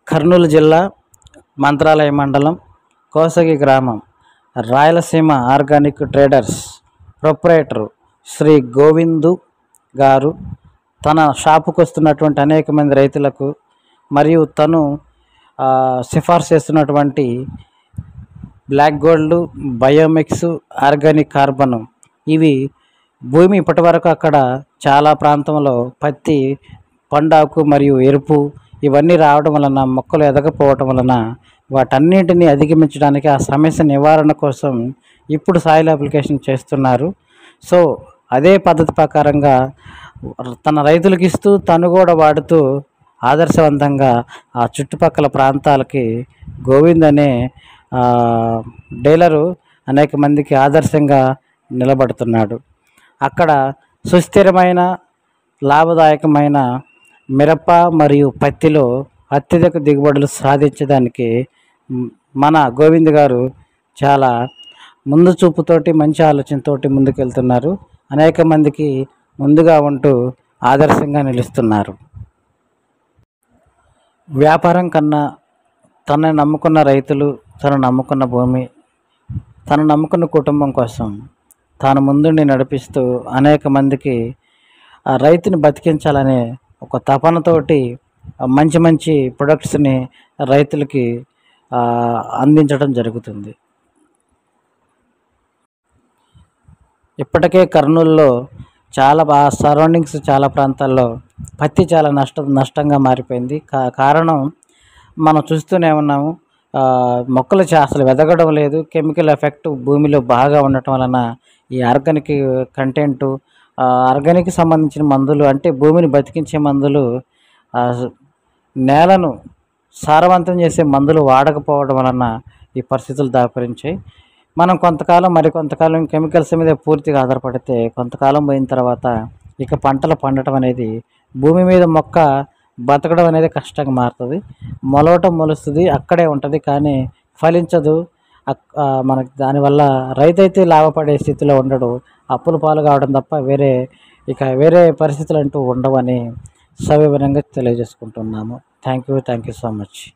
కర్నూలు జిల్లా మంత్రాలయ మండలం కోసగి గ్రామం Rayalaseema organic traders proprietor Shri Govindu garu తన షాపుకు వస్తున్నటువంటి అనేక మంది రైతులకు మరియు తను ఆ, సిఫార్సు చేస్తున్నటువంటి black gold biomix organic carbon ఇవి భూమి ఇప్పటివరకు అక్కడ చాలా ప్రాంతంలో పత్తి పండాకు మరియు ఎరుపు ఇవన్నీ రావడం వలన మొక్కలు ఎదగపోవటం వలన వాటన్నిటిని అధిగమించడానికి ఆ సమస్య నివారణ కోసం ఇప్పుడు సాయిల్ అప్లికేషన్ చేస్తున్నారు సో అదే పద్ధతి ప్రకారంగా తన రైతులకు ఇస్తూ తను కూడా వాడుతూ ఆదర్శవంతంగా ఆ చుట్టుపక్కల ప్రాంతాలకి గోవింద్ అనే ఆ, డీలరు అనేక మందికి ఆదర్శంగా నిలబడుతున్నాడు అక్కడ సుస్థిరమైన లాభదాయకమైన మిరప మరియు పత్తిలో అత్యధిక దిగుబడులు సాధించడానికి మ్, మన గోవింద్ గారు చాలా ముందు చూపుతోటి మంచి ఆలోచనతోటి ముందుకెళ్తున్నారు అనేక మందికి ముందుగా ఉంటూ ఆదర్శంగా నిలుస్తున్నారు వ్యాపారం కన్నా తనని నమ్ముకున్న రైతులు తను నమ్ముకున్న భూమి తను నమ్ముకున్న కుటుంబం కోసం తాను ముందుండి నడిపిస్తూ అనేక మందికి ఆ రైతుని బతికించాలనే ఒక తపనతోటి ఆ మంచి మంచి ప్రొడక్ట్స్ని రైతులకి ఆ, అందించడం జరుగుతుంది ఇప్పటికే కర్నూలులో చాలా బా సరౌండింగ్స్ చాలా ప్రాంతాల్లో పత్తి చాలా నష్ట నష్టంగా మారిపోయింది కా కారణం మనం చూస్తూనే ఉన్నాము ఆ, మొక్కలు చా- అసలు వెదగడం లేదు కెమికల్ ఎఫెక్ట్ భూమిలో బాగా ఉండటం వలన ఈ ఆర్గానిక్ కంటెంట్ ఆర్గానిక్ సంబంధించిన మందులు అంటే భూమిని బతికించే మందులు ఆ, నేలను సారవంతం చేసే మందులు వాడకపోవడం వలన ఈ పరిస్థితులు దాపరించాయి మనం కొంతకాలం మరి కొంతకాలం కెమికల్స్ మీద పూర్తిగా ఆధారపడితే కొంతకాలం పోయిన తర్వాత ఇక పంటలు పండటం అనేది భూమి మీద మొక్క బతకడం అనేది కష్టంగా మారుతుంది మొలవటం మొలుస్తుంది అక్కడే ఉంటుంది కానీ ఫలించదు అక్- ఆ, మనకి దానివల్ల రైతు అయితే లాభపడే స్థితిలో ఉండడు అప్పుల పాలు కావడం తప్ప వేరే ఇక వేరే పరిస్థితులు అంటూ ఉండవని సవివరంగా తెలియజేసుకుంటున్నాము thank you thank you so much